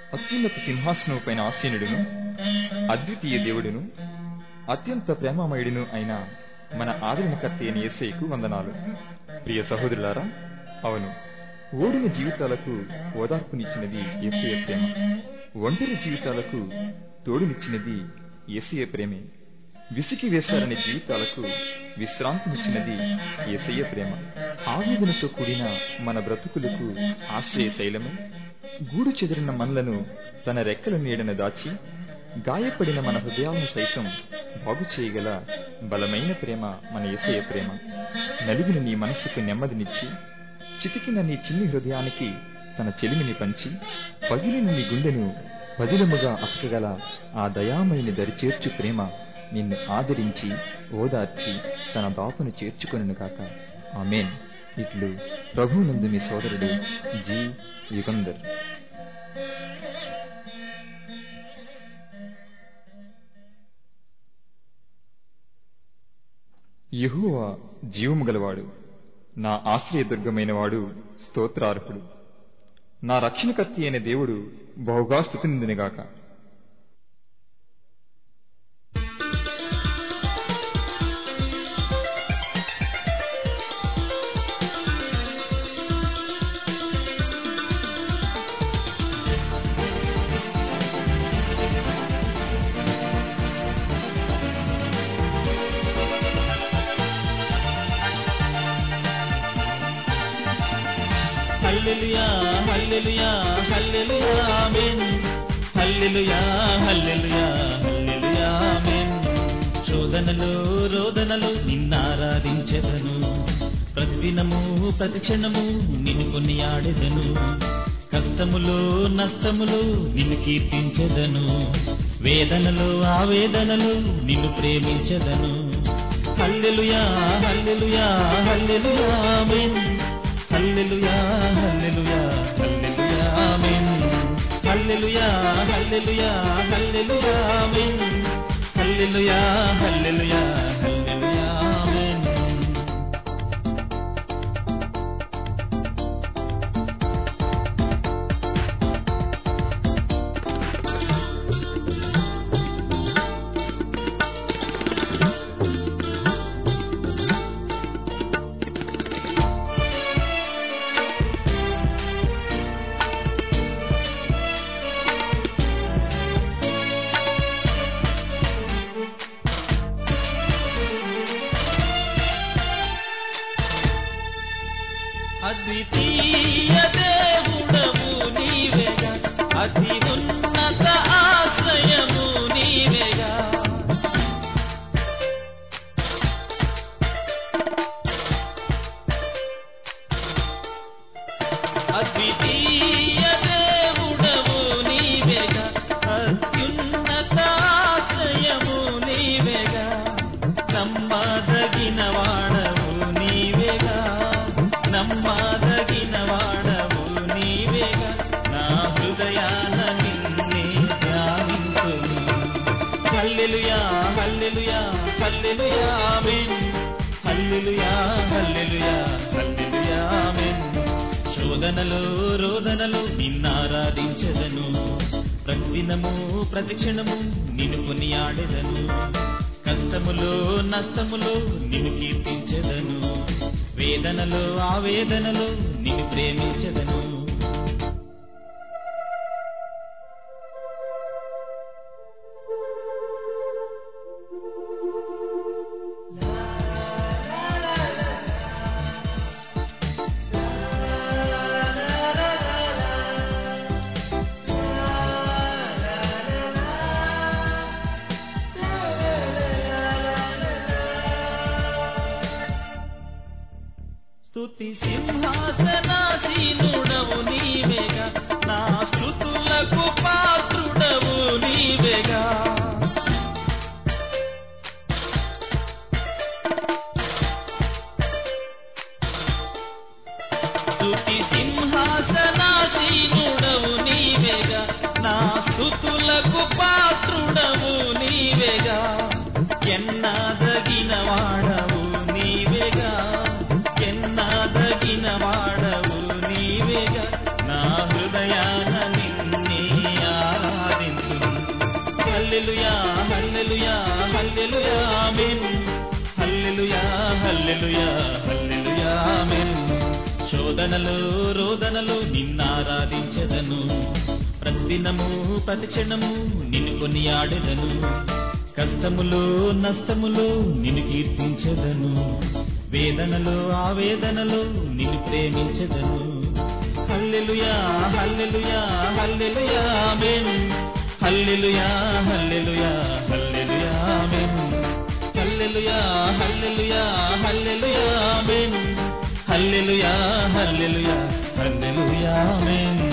అత్యున్నత సింహాసనం పైన ఆసీనుడును అద్వితీయ దేవుడును అత్యంత ప్రేమమయుడును అయిన మన ఆదరణకర్త అయిన యేసయ్యకు వందనాలు ప్రియ సహోదరులారా అవును ఓడిన జీవితాలకు ఓదార్పునిచ్చినది యేసయ్య ప్రేమ ఒంటరి జీవితాలకు తోడునిచ్చినది యేసయ్య ప్రేమే విసికి వేశారనే జీవితాలకు విశ్రాంతినిచ్చినది యేసయ్య ప్రేమ ఆవేదనతో కూడిన మన బ్రతుకులకు ఆశ్రయ శైలము గూడు చెదిరిన మనలను తన రెక్కల నీడన దాచి గాయపడిన మన హృదయాలను సైతం బాగు చేయగల బలమైన ప్రేమ మన యేసయ్య ప్రేమ నలిగిన నీ మనస్సుకు నెమ్మదినిచ్చి చితికిన నీ చిన్ని హృదయానికి తన చెలిమిని పంచి పగిలిన నీ గుండెను పదిలముగా అసకగల ఆ దయామయిని దరిచేర్చు ప్రేమ నిన్ను ఆదరించి ఓదార్చి తన దాపును చేర్చుకొనును కాక ఆమెన్ ఇట్లు ప్రభునందు మీ సోదరుడు జి యుగంధర్ యెహోవా జీవము గలవాడు నా ఆశ్రయదుర్గమైన వాడు స్తోత్రార్హుడు నా రక్షణకర్తి అయిన దేవుడు బహుగా స్థుతిందినగాక హల్లెలూయా హల్లెలూయా హల్లెలూయా ఆమేన్ హల్లెలూయా హల్లెలూయా హల్లెలూయా ఆమేన్ శోధనలు రోదనలు నిన్నారాధించెదను ప్రతిదినము ప్రతిక్షణము నిన్ను కొనియాడెదను కష్టములు నష్టములు నిన్ను కీర్తించెదను వేదనలు ఆవేదనలు నిన్ను ప్రేమించెదను హల్లెలూయా హల్లెలూయా హల్లెలూయా ఆమేన్ హల్లెలూయా హల్లెలూయా హల్లెలూయా ఆమేన్ హల్లెలూయా హల్లెలూయా హల్లెలూయా ఆమేన్ హల్లెలూయా హల్లెలూయా హల్లెలూయా ఆమేన్ అద్వితీయ దేవుడవు నీవేగా అతి ఉన్నత ఆశ్రయము నీవేగా అద్వితీయ దేవుడవు నీవేగా అత్యున్నత ఆశ్రయము నీవేగా నమ్మదగిన వాడవు నీవేగా నమ్మదగిన వాడవు నీవేగా నా హృదయాన నిన్నే ధ్యానించును హల్లెలూయా హల్లెలూయా హల్లెలూయా ఆమేన్ హల్లెలూయా హల్లెలూయా హల్లెలూయా ఆమేన్ శోధనలు రోదనలు నిన్నారాధించెదను ప్రతిదినము ప్రతిక్షణము నిన్ను కొనియాడెదను కష్టములు నష్టములు నిన్ను కీర్తించెదను వేదనలు ఆవేదనలు నిన్ను ప్రేమించెదను స్తుతి సింహాసనాసీనుడవు నీవేగా నా స్తుతులకు పాత్రుడవు నీవేగా స్తుతి సింహాసనాసీనుడవు నీవేగా నా స్తుతులకు పాత్రుడవు నీవేగా ఎన్నాదగిన వాడవు నీవేగా ఎన్నాదగిన వాడవు నీవేగా నా హృదయాన నిన్నే హల్లెలూయా హల్లెలూయా హల్లెలూయా ఆమేన్ హల్లెలూయా హల్లెలూయా హల్లెలూయా ఆమేన్ శోధనలు రోదనలు నిన్నారాధించదను ప్రతిదినము ప్రతి క్షణము నిన్ను కొనియాడెదను కష్టములు నష్టములు నిన్ను కీర్తించదను వేదనలు ఆవేదనలు నిన్ను ప్రేమించదను హల్లెలూయా హల్లెలూయా హల్లెలూయా ఆమేన్ హల్లెలూయా హల్లెలూయా హల్లెలూయా ఆమేన్ హల్లెలూయా హల్లెలూయా హల్లెలూయా ఆమేన్ హల్లెలూయా హల్లెలూయా హల్లెలూయా ఆమేన్